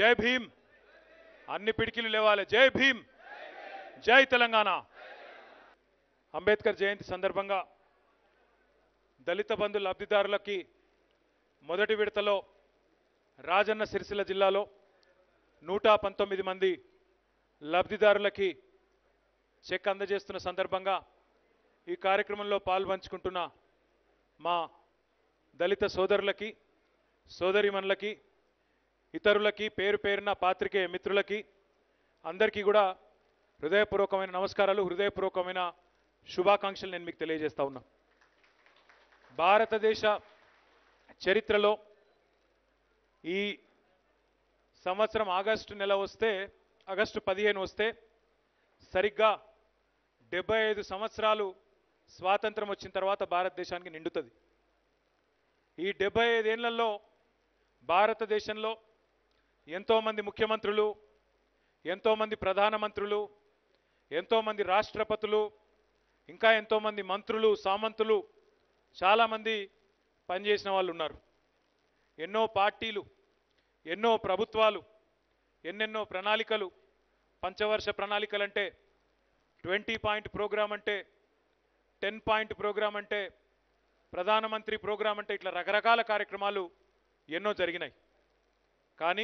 జై భీమ్ అన్ని పిడికిలు లేవాలి జై భీమ్ జై తెలంగాణ అంబేద్కర్ జయంతి సందర్భంగా దళిత బంధు లబ్ధిదారులకి మొదటి విడతలో రాజన్న సిరిసిల్ల జిల్లాలో నూట పంతొమ్మిది మంది లబ్ధిదారులకి చెక్ అందజేస్తున్న సందర్భంగా ఈ కార్యక్రమంలో పాల్పంచుకుంటున్న మా దళిత సోదరులకి సోదరిమణులకి ఇతరులకి పేరు పేరున పాత్రికేయ మిత్రులకి అందరికీ కూడా హృదయపూర్వకమైన నమస్కారాలు హృదయపూర్వకమైన శుభాకాంక్షలు నేను మీకు తెలియజేస్తా ఉన్నా భారతదేశ చరిత్రలో ఈ సంవత్సరం ఆగస్టు నెల వస్తే ఆగస్టు పదిహేను వస్తే సరిగ్గా డెబ్బై ఐదు సంవత్సరాలు స్వాతంత్రం వచ్చిన తర్వాత భారతదేశానికి నిండుతుంది ఈ డెబ్బై ఐదేళ్లలో భారతదేశంలో ఎంతోమంది ముఖ్యమంత్రులు ఎంతోమంది ప్రధానమంత్రులు ఎంతోమంది రాష్ట్రపతులు ఇంకా ఎంతోమంది మంత్రులు సామంతులు చాలామంది పనిచేసిన వాళ్ళు ఉన్నారు ఎన్నో పార్టీలు ఎన్నో ప్రభుత్వాలు ఎన్నెన్నో ప్రణాళికలు పంచవర్ష ప్రణాళికలు అంటే ట్వంటీ పాయింట్ ప్రోగ్రామ్ అంటే టెన్ పాయింట్ ప్రోగ్రామ్ అంటే ప్రధానమంత్రి ప్రోగ్రామ్ అంటే ఇట్లా రకరకాల కార్యక్రమాలు ఎన్నో జరిగినాయి కానీ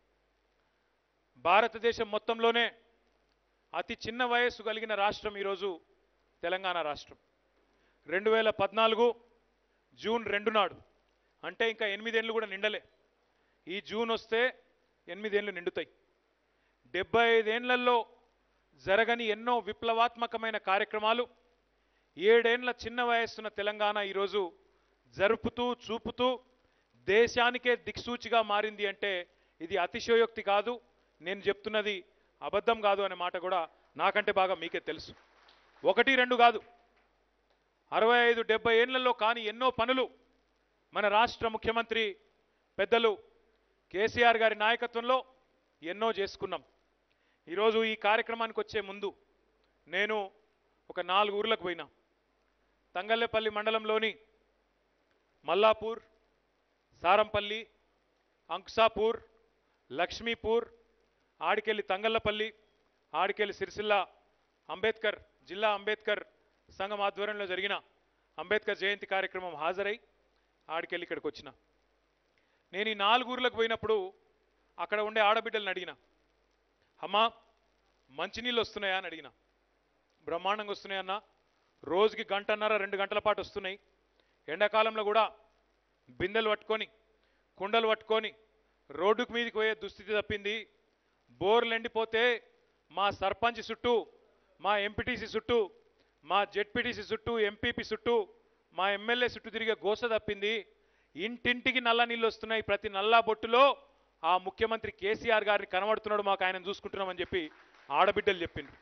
భారతదేశం మొత్తంలోనే అతి చిన్న వయస్సు కలిగిన రాష్ట్రం ఈరోజు తెలంగాణ రాష్ట్రం రెండు వేల పద్నాలుగు జూన్ రెండు నాడు అంటే ఇంకా ఎనిమిదేళ్ళు కూడా నిండలే ఈ జూన్ వస్తే ఎనిమిదేళ్ళు నిండుతాయి డెబ్బై ఐదేళ్లలో జరగని ఎన్నో విప్లవాత్మకమైన కార్యక్రమాలు ఏడేండ్ల చిన్న వయస్సున్న తెలంగాణ ఈరోజు జరుపుతూ చూపుతూ దేశానికే దిక్సూచిగా మారింది అంటే ఇది అతిశయోక్తి కాదు నేను చెప్తున్నది అబద్ధం కాదు అనే మాట కూడా నాకంటే బాగా మీకే తెలుసు ఒకటి రెండు కాదు అరవై ఐదు డెబ్బై ఏళ్లలో కాని ఎన్నో పనులు మన రాష్ట్ర ముఖ్యమంత్రి పెద్దలు కేసీఆర్ గారి నాయకత్వంలో ఎన్నో చేసుకున్నాం ఈరోజు ఈ కార్యక్రమానికి వచ్చే ముందు నేను ఒక నాలుగు ఊర్లకు పోయినా తంగళ్ళపల్లి మండలంలోని మల్లాపూర్ సారంపల్లి అంకుసాపూర్ లక్ష్మీపూర్ ఆడికెళ్ళి తంగళ్ళపల్లి ఆడికెళ్ళి సిరిసిల్ల అంబేద్కర్ జిల్లా అంబేద్కర్ సంఘం ఆధ్వర్యంలో జరిగిన అంబేద్కర్ జయంతి కార్యక్రమం హాజరై ఆడికెళ్ళి ఇక్కడికి వచ్చిన నేను ఈ నాలుగు ఊర్లకు పోయినప్పుడు అక్కడ ఉండే ఆడబిడ్డలను అడిగిన అమ్మా మంచినీళ్ళు వస్తున్నాయా అని అడిగిన బ్రహ్మాండంగా వస్తున్నాయన్న రోజుకి గంటన్నర రెండు గంటల పాటు వస్తున్నాయి ఎండాకాలంలో కూడా బిందెలు పట్టుకొని కుండలు పట్టుకొని రోడ్డుకు మీదకి పోయే దుస్థితి తప్పింది బోర్లు ఎండిపోతే మా సర్పంచ్ చుట్టూ మా ఎంపీటీసీ చుట్టూ మా జెడ్పీటీసీ చుట్టూ ఎంపీపీ చుట్టూ మా ఎమ్మెల్యే చుట్టూ తిరిగే గోస తప్పింది ఇంటింటికి నల్ల నీళ్ళు వస్తున్నాయి ప్రతి నల్లా బొట్టులో ఆ ముఖ్యమంత్రి కేసీఆర్ గారిని కనబడుతున్నాడు మాకు ఆయన చూసుకుంటున్నామని చెప్పి ఆడబిడ్డలు చెప్పిండ్రు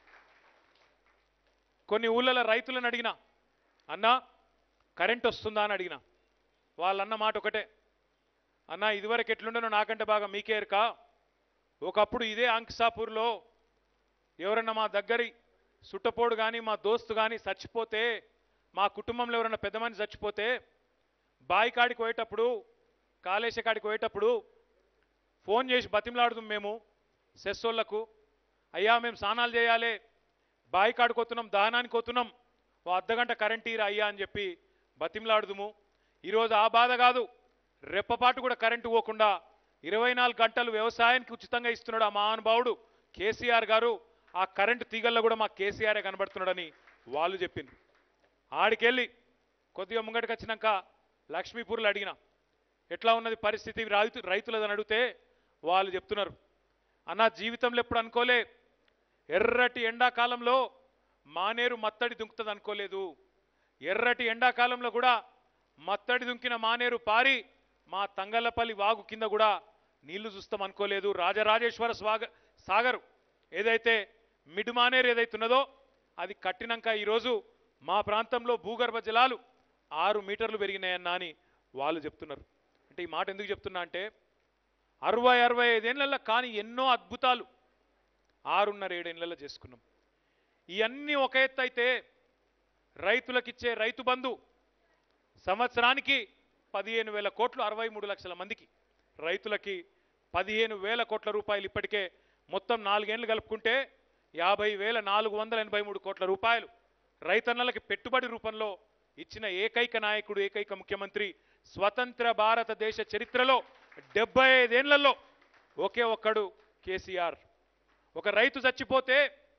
కొన్ని ఊళ్ళలో రైతులను అడిగిన అన్నా కరెంట్ వస్తుందా అని అడిగిన వాళ్ళన్న మాట ఒకటే అన్న ఇదివరకు ఎట్లుండనో నాకంటే బాగా మీకేరుకా ఒకప్పుడు ఇదే అంకిసాపూర్లో ఎవరన్నా మా దగ్గరి సుట్టపోడు కానీ మా దోస్తు కానీ చచ్చిపోతే మా కుటుంబంలో ఎవరన్నా పెద్ద మనిషి చచ్చిపోతే బాయి కాడికి పోయేటప్పుడు కాళేశ కాడికి పోయేటప్పుడు ఫోన్ చేసి బతిమలాడుదాం మేము సెస్సోళ్లకు అయ్యా మేము స్నానాలు చేయాలి బాయి కాడికి వస్తున్నాం దహనానికి వస్తున్నాం ఓ అర్ధగంట కరెంట్ ఈరా అయ్యా అని చెప్పి బతిమలాడుదుము ఈరోజు ఆ బాధ కాదు రెప్పపాటు కూడా కరెంటు పోకుండా ఇరవై నాలుగు గంటలు వ్యవసాయానికి ఉచితంగా ఇస్తున్నాడు ఆ మహానుభావుడు కేసీఆర్ గారు ఆ కరెంటు తీగల్లో కూడా మా కేసీఆరే కనబడుతున్నాడని వాళ్ళు చెప్పిండ్రు ఆడికెళ్ళి కొద్దిగా ముంగటికి వచ్చినాక లక్ష్మీపూర్లో అడిగిన ఎట్లా ఉన్నది పరిస్థితి రైతు రైతులదని అడిగితే వాళ్ళు చెప్తున్నారు అన్న జీవితంలో ఎప్పుడు అనుకోలే ఎర్రటి ఎండాకాలంలో మానేరు మత్తడి దుంకుతుంది అనుకోలేదు ఎర్రటి ఎండాకాలంలో కూడా మత్తడి దుంకిన మానేరు పారి మా తంగళ్ళపల్లి వాగు కింద కూడా నీళ్లు చూస్తాం అనుకోలేదు రాజరాజేశ్వర స్వాగ సాగర్ ఏదైతే మిడ్ మానేరు ఏదైతే ఉన్నదో అది కట్టినాక ఈరోజు మా ప్రాంతంలో భూగర్భ జలాలు ఆరు మీటర్లు పెరిగినాయన్నా అని వాళ్ళు చెప్తున్నారు అంటే ఈ మాట ఎందుకు చెప్తున్నా అంటే అరవై అరవై ఐదేళ్లలో కానీ ఎన్నో అద్భుతాలు ఆరున్నర ఏడేళ్లలో చేసుకున్నాం ఇవన్నీ ఒక ఎత్తు అయితే రైతులకిచ్చే రైతు బంధు సంవత్సరానికి పదిహేను వేల కోట్లు అరవై మూడు లక్షల మందికి రైతులకి పదిహేను వేల కోట్ల రూపాయలు ఇప్పటికే మొత్తం నాలుగేళ్లు కలుపుకుంటే యాభై వేల నాలుగు వందల ఎనభై మూడు కోట్ల రూపాయలు రైతన్నలకి పెట్టుబడి రూపంలో ఇచ్చిన ఏకైక నాయకుడు ఏకైక ముఖ్యమంత్రి స్వతంత్ర భారతదేశ చరిత్రలో డెబ్బై ఐదేళ్లలో ఒకే ఒక్కడు కేసీఆర్ ఒక రైతు చచ్చిపోతే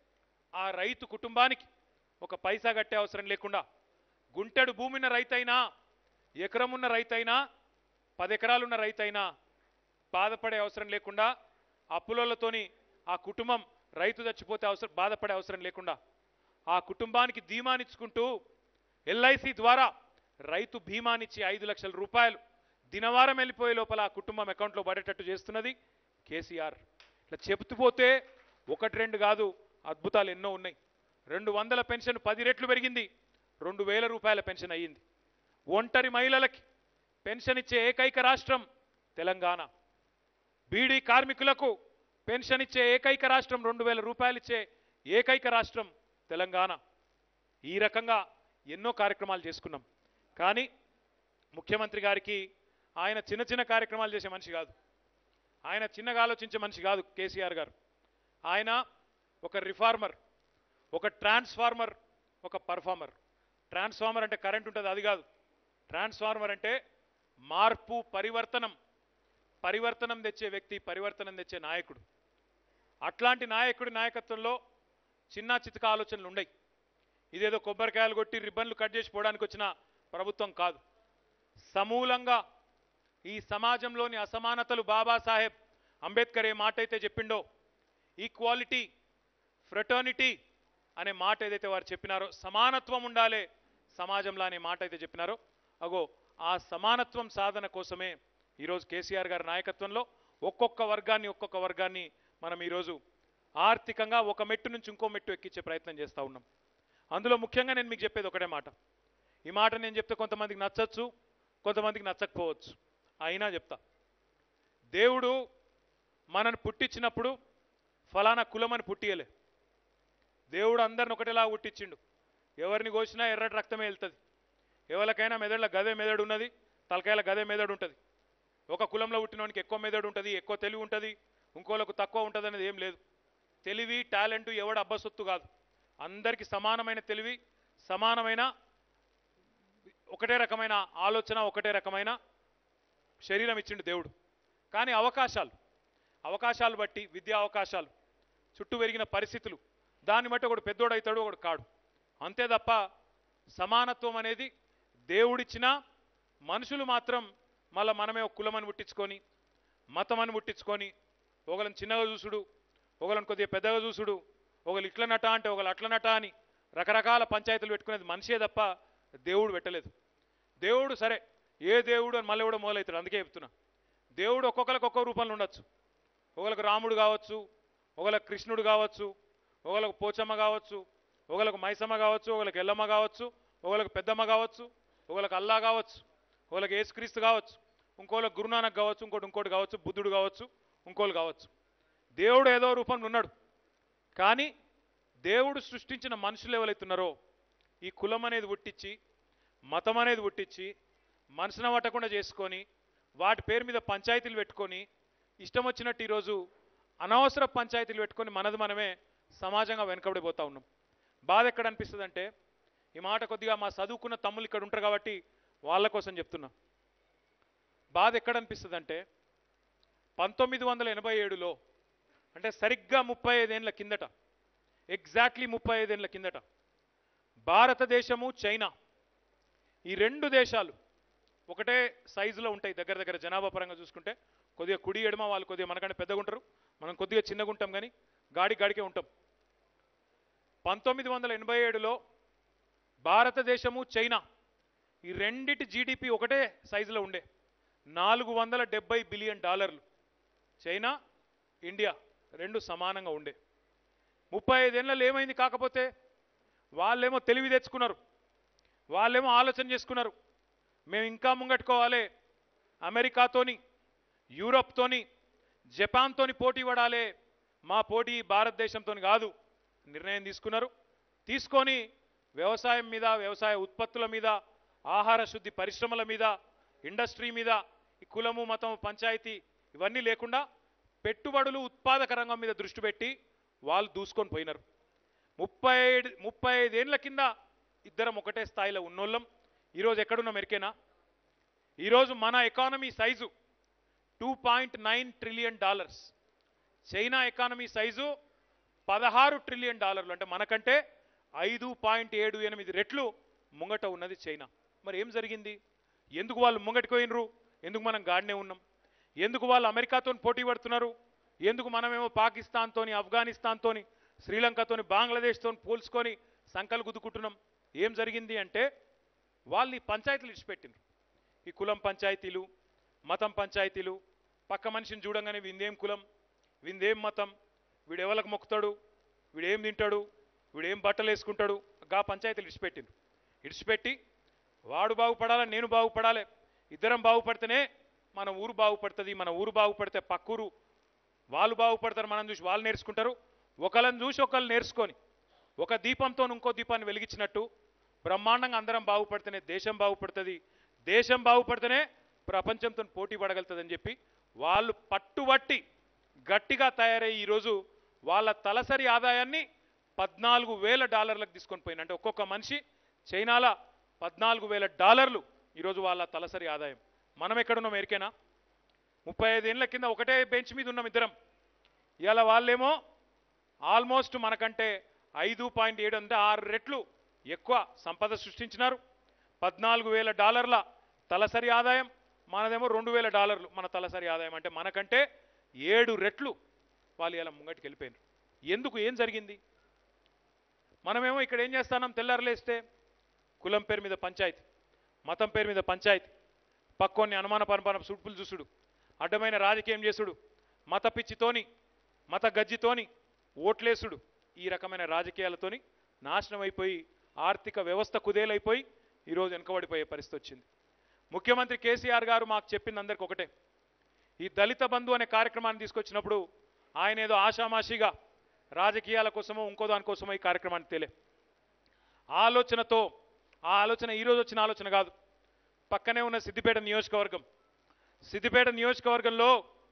ఆ రైతు కుటుంబానికి ఒక పైసా కట్టే అవసరం లేకుండా గుంటెడు భూమిన్న రైతైనా ఎకరమున్న రైతైనా పది ఎకరాలున్న రైతైనా బాధపడే అవసరం లేకుండా అప్పులతోని ఆ కుటుంబం రైతు చచ్చిపోతే అవసరం బాధపడే అవసరం లేకుండా ఆ కుటుంబానికి ధీమానిచ్చుకుంటూ ఎల్ఐసి ద్వారా రైతు బీమానిచ్చి ఐదు లక్షల రూపాయలు దినవారం వెళ్ళిపోయే లోపల ఆ కుటుంబం అకౌంట్లో పడేటట్టు చేస్తున్నది కేసీఆర్ ఇట్లా చెబుతూ పోతే ఒకటి రెండు కాదు అద్భుతాలు ఎన్నో ఉన్నాయి రెండు వందల పెన్షన్ పది రెట్లు పెరిగింది రెండు వేల రూపాయల పెన్షన్ అయ్యింది ఒంటరి మహిళలకి పెన్షన్ ఇచ్చే ఏకైక రాష్ట్రం తెలంగాణ బీడీ కార్మికులకు పెన్షన్ ఇచ్చే ఏకైక రాష్ట్రం రెండు వేల రూపాయలు ఇచ్చే ఏకైక రాష్ట్రం తెలంగాణ ఈ రకంగా ఎన్నో కార్యక్రమాలు చేసుకున్నాం కానీ ముఖ్యమంత్రి గారికి ఆయన చిన్న చిన్న కార్యక్రమాలు చేసే మనిషి కాదు ఆయన చిన్నగా ఆలోచించే మనిషి కాదు కేసీఆర్ గారు ఆయన ఒక రిఫార్మర్ ఒక ట్రాన్స్ఫార్మర్ ఒక పర్ఫార్మర్ ట్రాన్స్ఫార్మర్ అంటే కరెంట్ ఉంటుంది అది కాదు ట్రాన్స్ఫార్మర్ అంటే మార్పు పరివర్తనం పరివర్తనం తెచ్చే వ్యక్తి పరివర్తనం తెచ్చే నాయకుడు అట్లాంటి నాయకుడి నాయకత్వంలో చిన్న చితక ఆలోచనలు ఉండయి ఇదేదో కొబ్బరికాయలు కొట్టి రిబ్బన్లు కట్ చేసి పోవడానికి వచ్చిన ప్రభుత్వం కాదు సమూలంగా ఈ సమాజంలోని అసమానతలు బాబాసాహెబ్ అంబేద్కర్ ఏ మాట అయితే చెప్పిండో ఈక్వాలిటీ ఫ్రెటర్నిటీ అనే మాట ఏదైతే వారు చెప్పినారో సమానత్వం ఉండాలి సమాజంలో అనే మాట అయితే చెప్పినారో అగో ఆ సమానత్వం సాధన కోసమే ఈరోజు కేసీఆర్ గారి నాయకత్వంలో ఒక్కొక్క వర్గాన్ని ఒక్కొక్క వర్గాన్ని మనం ఈరోజు ఆర్థికంగా ఒక మెట్టు నుంచి ఇంకో మెట్టు ఎక్కించే ప్రయత్నం చేస్తూ ఉన్నాం అందులో ముఖ్యంగా నేను మీకు చెప్పేది ఒకటే మాట ఈ మాట నేను చెప్తే కొంతమందికి నచ్చచ్చు కొంతమందికి నచ్చకపోవచ్చు అయినా చెప్తా దేవుడు మనను పుట్టించినప్పుడు ఫలానా కులమని పుట్టియలే దేవుడు అందరిని ఒకటేలా పుట్టించిండు ఎవరిని కోసినా ఎర్రటి రక్తమే వెళ్తుంది ఎవరికైనా మెదడులో గదే మెదడు ఉన్నది తలకాయల గదే మెదడు ఉంటుంది ఒక కులంలో పుట్టినోనికి ఎక్కువ మెదడు ఉంటుంది ఎక్కువ తెలివి ఉంటుంది ఇంకోలకు తక్కువ ఉంటుంది అనేది ఏం లేదు తెలివి టాలెంట్ ఎవడు అబ్బసొత్తు కాదు అందరికీ సమానమైన తెలివి సమానమైన ఒకటే రకమైన ఆలోచన ఒకటే రకమైన శరీరం ఇచ్చిండు దేవుడు కానీ అవకాశాలు అవకాశాలు బట్టి విద్యా అవకాశాలు చుట్టూ పెరిగిన పరిస్థితులు దాన్ని బట్టి ఒకడు పెద్దోడు అవుతాడు ఒకడు కాడు అంతే తప్ప సమానత్వం అనేది దేవుడిచ్చిన మనుషులు మాత్రం మళ్ళీ మనమే ఒక కులమని పుట్టించుకొని మతం అని పుట్టించుకొని ఒకళ్ళని చిన్నగా చూసుడు ఒకళ్ళని కొద్దిగా పెద్దగా చూసుడు ఒకళ్ళు ఇట్ల నట అంటే ఒకళ్ళు అట్ల నట అని రకరకాల పంచాయతీలు పెట్టుకునేది మనిషే తప్ప దేవుడు పెట్టలేదు దేవుడు సరే ఏ దేవుడు అని మళ్ళీ కూడా మొదలవుతాడు అందుకే చెప్తున్నా దేవుడు ఒక్కొక్కరికి ఒక్కొక్క రూపంలో ఉండొచ్చు ఒకళ్ళకు రాముడు కావచ్చు ఒకళ్ళకి కృష్ణుడు కావచ్చు ఒకళ్ళకు పోచమ్మ కావచ్చు ఒకళ్ళకు మైసమ్మ కావచ్చు ఒకళ్ళకి ఎల్లమ్మ కావచ్చు ఒకళ్ళకు పెద్దమ్మ కావచ్చు ఒకళ్ళకి అల్లా కావచ్చు ఒకళ్ళకి యేసుక్రీస్తు కావచ్చు ఇంకోళ్ళకి గురునానక్ కావచ్చు ఇంకోటి ఇంకోటి కావచ్చు బుద్ధుడు కావచ్చు ఇంకోళ్ళు కావచ్చు దేవుడు ఏదో రూపంలో ఉన్నాడు కానీ దేవుడు సృష్టించిన మనుషులు ఎవరైతున్నారో ఈ కులం అనేది పుట్టించి మతం అనేది పుట్టించి మనసున పట్టకుండా చేసుకొని వాటి పేరు మీద పంచాయతీలు పెట్టుకొని ఇష్టం వచ్చినట్టు ఈరోజు అనవసర పంచాయతీలు పెట్టుకొని మనది మనమే సమాజంగా వెనుకబడిపోతా ఉన్నాం బాధ ఎక్కడ అనిపిస్తుంది అంటే ఈ మాట కొద్దిగా మా చదువుకున్న తమ్ముళ్ళు ఇక్కడ ఉంటారు కాబట్టి వాళ్ళ కోసం చెప్తున్నా బాధ ఎక్కడ అనిపిస్తుంది అంటే పంతొమ్మిది వందల ఎనభై ఏడులో అంటే సరిగ్గా ముప్పై ఐదేళ్ల కిందట ఎగ్జాక్ట్లీ ముప్పై ఐదేళ్ల కిందట భారతదేశము చైనా ఈ రెండు దేశాలు ఒకటే సైజులో ఉంటాయి దగ్గర దగ్గర జనాభా పరంగా చూసుకుంటే కొద్దిగా కుడి ఎడమ వాళ్ళు కొద్దిగా మనకంటే పెద్దగా ఉంటారు మనం కొద్దిగా చిన్నగా ఉంటాం కానీ గాడి గాడికే ఉంటాం పంతొమ్మిది వందల ఎనభై ఏడులో భారతదేశము చైనా ఈ రెండిటి జీడిపి ఒకటే సైజులో ఉండే నాలుగు వందల డెబ్బై బిలియన్ డాలర్లు చైనా ఇండియా రెండు సమానంగా ఉండే ముప్పై ఐదేళ్లలో ఏమైంది కాకపోతే వాళ్ళేమో తెలివి తెచ్చుకున్నారు వాళ్ళేమో ఆలోచన చేసుకున్నారు మేము ఇంకా ముంగట్టుకోవాలి అమెరికాతోని యూరోప్తోని జపాన్తోని పోటీ పడాలి మా పోటీ భారతదేశంతో కాదు నిర్ణయం తీసుకున్నారు తీసుకొని వ్యవసాయం మీద వ్యవసాయ ఉత్పత్తుల మీద ఆహార శుద్ధి పరిశ్రమల మీద ఇండస్ట్రీ మీద ఈ కులము మతం పంచాయతీ ఇవన్నీ లేకుండా పెట్టుబడులు ఉత్పాదక రంగం మీద దృష్టి పెట్టి వాళ్ళు దూసుకొని పోయినారు ముప్పై ఐదు ముప్పై ఐదేళ్ల కింద ఇద్దరం ఒకటే స్థాయిలో ఉన్నోళ్ళం ఈరోజు ఎక్కడున్నాం ఎరికేనా ఈరోజు మన economy size two point nine trillion dollars China economy size పదహారు ట్రిలియన్ డాలర్లు అంటే మనకంటే ఐదు పాయింట్ ఏడు ఎనిమిది రెట్లు ముంగట ఉన్నది చైనా మరి ఏం జరిగింది ఎందుకు వాళ్ళు ముంగటికి పోయినరు ఎందుకు మనం గాడినే ఉన్నాం ఎందుకు వాళ్ళు అమెరికాతో పోటీ పడుతున్నారు ఎందుకు మనమేమో పాకిస్తాన్తోని ఆఫ్ఘనిస్తాన్తోని శ్రీలంకతోని బంగ్లాదేశ్తో పోల్చుకొని సంకలు గుద్దుకుంటున్నాం ఏం జరిగింది అంటే వాళ్ళు ఈ పంచాయతీలు ఇచ్చిపెట్టిండ్రు ఈ కులం పంచాయతీలు మతం పంచాయతీలు పక్క మనిషిని చూడంగానే వీందేం కులం వీందేం మతం వీడు ఎవరికి మొక్కుతాడు వీడేం తింటాడు వీడేం బట్టలు వేసుకుంటాడు గా పంచాయతీలు ఇడిచిపెట్టిండ్రు ఇడిచిపెట్టి వాడు బాగుపడాలి నేను బాగుపడాలి ఇద్దరం బాగుపడితేనే మన ఊరు బాగుపడుతుంది మన ఊరు బాగుపడితే పక్కూరు వాళ్ళు బాగుపడతారు మనం చూసి వాళ్ళు నేర్చుకుంటారు ఒకళ్ళని చూసి ఒకళ్ళు నేర్చుకొని ఒక దీపంతో ఇంకో దీపాన్ని వెలిగించినట్టు బ్రహ్మాండంగా అందరం బాగుపడితేనే దేశం బాగుపడుతుంది దేశం బాగుపడితేనే ప్రపంచంతో పోటీ పడగలుగుతుందని చెప్పి వాళ్ళు పట్టుబట్టి గట్టిగా తయారయ్యి ఈరోజు వాళ్ళ తలసరి ఆదాయాన్ని పద్నాలుగు వేల డాలర్లకు తీసుకొని పోయిన అంటే ఒక్కొక్క మనిషి చైనాల పద్నాలుగు వేల డాలర్లు ఈరోజు వాళ్ళ తలసరి ఆదాయం మనం ఎక్కడున్నాం ఎరికేనా ముప్పై ఐదేళ్ల కింద ఒకటే బెంచ్ మీద ఉన్నాం ఇద్దరం ఇవాళ వాళ్ళేమో ఆల్మోస్ట్ మనకంటే ఐదు పాయింట్ ఏడు అంటే ఆరు రెట్లు ఎక్కువ సంపద సృష్టించినారు పద్నాలుగు వేల డాలర్ల తలసరి ఆదాయం మనదేమో రెండు వేల డాలర్లు మన తలసరి ఆదాయం అంటే మనకంటే ఏడు రెట్లు వాళ్ళు ఇలా ముంగటికి వెళ్ళిపోయినారు ఎందుకు ఏం జరిగింది మనమేమో ఇక్కడ ఏం చేస్తున్నాం తెల్లారలేస్తే కులం పేరు మీద పంచాయతీ మతం పేరు మీద పంచాయతీ పక్కోన్ని అనుమాన పరపర సుడుపులు చూసుడు అడ్డమైన రాజకీయం చేసుడు మత పిచ్చితోని మత గజ్జితోని ఓట్లేసుడు ఈ రకమైన రాజకీయాలతోని నాశనం అయిపోయి ఆర్థిక వ్యవస్థ కుదేలైపోయి ఈరోజు వెనుకబడిపోయే పరిస్థితి వచ్చింది ముఖ్యమంత్రి కేసీఆర్ గారు మాకు చెప్పింది అందరికి ఒకటే ఈ దళిత బంధు అనే కార్యక్రమాన్ని తీసుకొచ్చినప్పుడు ఆయన ఏదో ఆషామాషిగా రాజకీయాల కోసమో ఇంకో దానికోసమో ఈ కార్యక్రమాన్ని తేలే ఆలోచనతో ఆ ఆలోచన ఈరోజు వచ్చిన ఆలోచన కాదు పక్కనే ఉన్న సిద్దిపేట నియోజకవర్గం సిద్దిపేట నియోజకవర్గంలో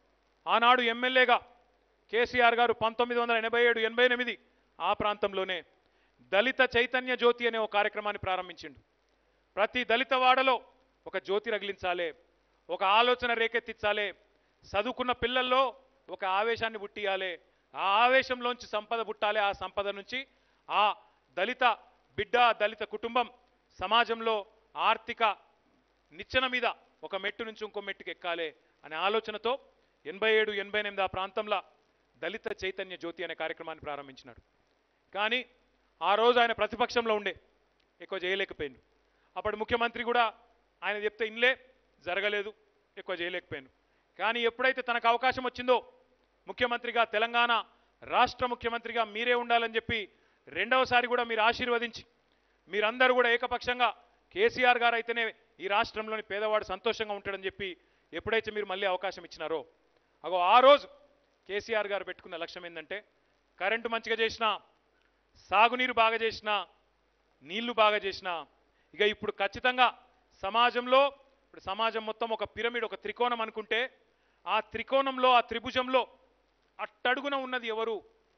ఆనాడు ఎమ్మెల్యేగా కేసీఆర్ గారు పంతొమ్మిది వందల ఎనభై ఏడు ఎనభై ఎనిమిది ఆ ప్రాంతంలోనే దళిత చైతన్య జ్యోతి అనే ఒక కార్యక్రమాన్ని ప్రారంభించిండు ప్రతి దళిత వాడలో ఒక జ్యోతి రగిలించాలి ఒక ఆలోచన రేకెత్తించాలి చదువుకున్న పిల్లల్లో ఒక ఆవేశాన్ని పుట్టియాలి ఆ ఆవేశంలోంచి సంపద పుట్టాలి ఆ సంపద నుంచి ఆ దళిత బిడ్డ దళిత కుటుంబం సమాజంలో ఆర్థిక నిచ్చెన మీద ఒక మెట్టు నుంచి ఇంకో మెట్టుకు ఎక్కాలి అనే ఆలోచనతో ఎనభై ఏడు ఎనభై ఎనిమిది ఆ ప్రాంతంలో దళిత చైతన్య జ్యోతి అనే కార్యక్రమాన్ని ప్రారంభించినాడు కానీ ఆ రోజు ఆయన ప్రతిపక్షంలో ఉండే ఎక్కువ చేయలేకపోయిండు అప్పుడు ముఖ్యమంత్రి కూడా ఆయన చెప్తే ఇన్లే జరగలేదు ఎక్కువ చేయలేకపోయాను కానీ ఎప్పుడైతే తనకు అవకాశం వచ్చిందో ముఖ్యమంత్రిగా తెలంగాణ రాష్ట్ర ముఖ్యమంత్రిగా మీరే ఉండాలని చెప్పి రెండవసారి కూడా మీరు ఆశీర్వదించి మీరందరూ కూడా ఏకపక్షంగా కేసీఆర్ గారు అయితేనే ఈ రాష్ట్రంలోని పేదవాడు సంతోషంగా ఉంటాడని చెప్పి ఎప్పుడైతే మీరు మళ్ళీ అవకాశం ఇచ్చినారో అగో ఆ రోజు కేసీఆర్ గారు పెట్టుకున్న లక్ష్యం ఏంటంటే కరెంటు మంచిగా చేసినా సాగునీరు బాగా చేసినా నీళ్లు బాగా చేసినా ఇక ఇప్పుడు ఖచ్చితంగా సమాజంలో ఇప్పుడు సమాజం మొత్తం ఒక పిరమిడ్ ఒక త్రికోణం అనుకుంటే ఆ త్రికోణంలో ఆ త్రిభుజంలో అట్టడుగున ఉన్నది ఎవరు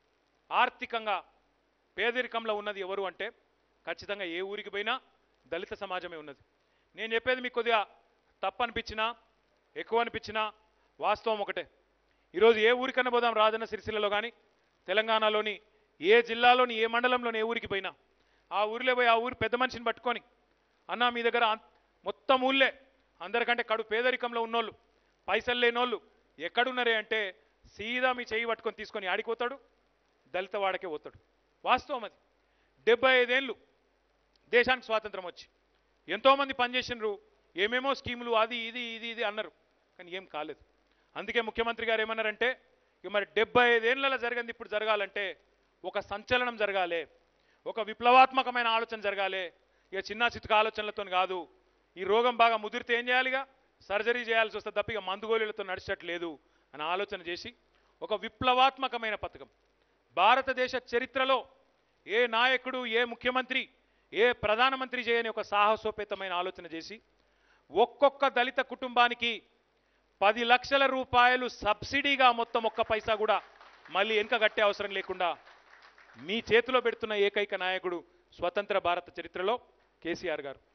ఆర్థికంగా పేదరికంలో ఉన్నది ఎవరు అంటే ఖచ్చితంగా ఏ ఊరికి పోయినా దళిత సమాజమే ఉన్నది నేను చెప్పేది మీకు కొద్దిగా తప్పు అనిపించినా ఎక్కువ అనిపించినా వాస్తవం ఒకటే ఈరోజు ఏ ఊరికన్నా పోదాం రాజన్న సిరిసిల్లలో కానీ తెలంగాణలోని ఏ జిల్లాలోని ఏ మండలంలోని ఏ ఊరికి పోయినా ఆ ఊరిలో పోయి ఆ ఊరి పెద్ద మనిషిని పట్టుకొని అన్న మీ దగ్గర అం- మొత్తం ఊళ్ళే అందరికంటే కడు పేదరికంలో ఉన్నోళ్ళు పైసలు లేనోళ్ళు ఎక్కడున్నారే అంటే సీదా మీ చెయ్యి పట్టుకొని తీసుకొని ఆడిపోతాడు దళిత వాడకే పోతాడు వాస్తవం అది డెబ్బై ఐదేళ్ళు దేశానికి స్వాతంత్రం వచ్చి ఎంతోమంది పనిచేసినారు ఏమేమో స్కీములు అది ఇది ఇది ఇది అన్నారు కానీ ఏం కాలేదు అందుకే ముఖ్యమంత్రి గారు ఏమన్నారంటే ఇక మరి డెబ్బై ఐదేళ్లలో జరిగింది ఇప్పుడు జరగాలంటే ఒక సంచలనం జరగాలి ఒక విప్లవాత్మకమైన ఆలోచన జరగాలి ఇక చిన్న చితుక ఆలోచనలతో కాదు ఈ రోగం బాగా ముదిరితే ఏం చేయాలిగా సర్జరీ చేయాల్సి వస్తే తప్ప ఇక మందుగోళీలతో నడిచట్లేదు అని ఆలోచన చేసి ఒక విప్లవాత్మకమైన పథకం భారతదేశ చరిత్రలో ఏ నాయకుడు ఏ ముఖ్యమంత్రి ఏ ప్రధానమంత్రి చేయని ఒక సాహసోపేతమైన ఆలోచన చేసి ఒక్కొక్క దళిత కుటుంబానికి పది లక్షల రూపాయలు సబ్సిడీగా మొత్తం ఒక్క పైసా కూడా మళ్ళీ వెనుక కట్టే అవసరం లేకుండా మీ చేతిలో పెడుతున్న ఏకైక నాయకుడు స్వతంత్ర భారత చరిత్రలో కేసీఆర్ గారు